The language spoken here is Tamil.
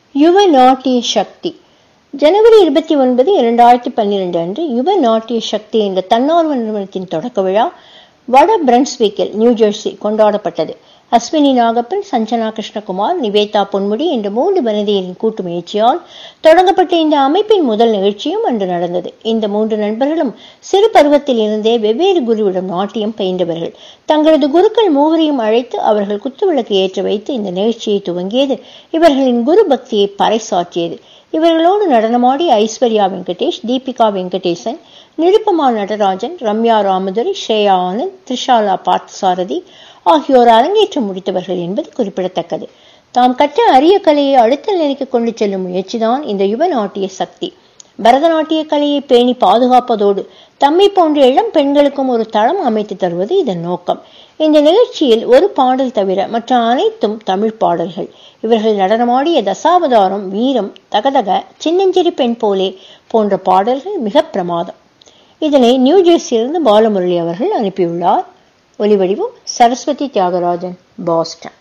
யுவ நாட்டிய சக்தி ஜனவரி இருபத்தி ஒன்பது இரண்டாயிரத்தி பன்னிரண்டு அன்று யுவ நாட்டிய சக்தி என்ற தன்னார்வ நிறுவனத்தின் தொடக்க விழா வட பிரன்ஸ்விக்கில் நியூ ஜெர்சி கொண்டாடப்பட்டது அஸ்வினி நாகப்பன் சஞ்சனா கிருஷ்ணகுமார் நிவேதா பொன்முடி என்ற மூன்று வனிதையரின் கூட்டு முயற்சியால் தொடங்கப்பட்ட இந்த அமைப்பின் முதல் நிகழ்ச்சியும் அன்று நடந்தது இந்த மூன்று நண்பர்களும் சிறு பருவத்தில் இருந்தே வெவ்வேறு குருவிடம் நாட்டியம் பயின்றவர்கள் தங்களது குருக்கள் மூவரையும் அழைத்து அவர்கள் குத்துவிளக்கு ஏற்ற வைத்து இந்த நிகழ்ச்சியை துவங்கியது இவர்களின் குரு பக்தியை பறைசாற்றியது இவர்களோடு நடனமாடி ஐஸ்வர்யா வெங்கடேஷ் தீபிகா வெங்கடேசன் நிருப்பமா நடராஜன் ரம்யா ராமதுரை ஸ்ரேயா ஆனந்த் த்ரிஷாலா பார்த்தசாரதி ஆகியோர் அரங்கேற்றம் முடித்தவர்கள் என்பது குறிப்பிடத்தக்கது தாம் கற்ற அரிய கலையை அடுத்த நிலைக்கு கொண்டு செல்லும் முயற்சிதான் இந்த யுவ நாட்டிய சக்தி பரதநாட்டிய கலையை பேணி பாதுகாப்பதோடு தம்மை போன்ற இளம் பெண்களுக்கும் ஒரு தளம் அமைத்து தருவது இதன் நோக்கம் இந்த நிகழ்ச்சியில் ஒரு பாடல் தவிர மற்ற அனைத்தும் தமிழ் பாடல்கள் இவர்கள் நடனமாடிய தசாவதாரம் வீரம் தகதக சின்னஞ்சிறு பெண் போலே போன்ற பாடல்கள் மிக பிரமாதம் இதனை நியூ ஜெர்சியிலிருந்து பாலமுரளி அவர்கள் அனுப்பியுள்ளார் ஒலிவடிவம் சரஸ்வதி தியாகராஜன் பாஸ்டன்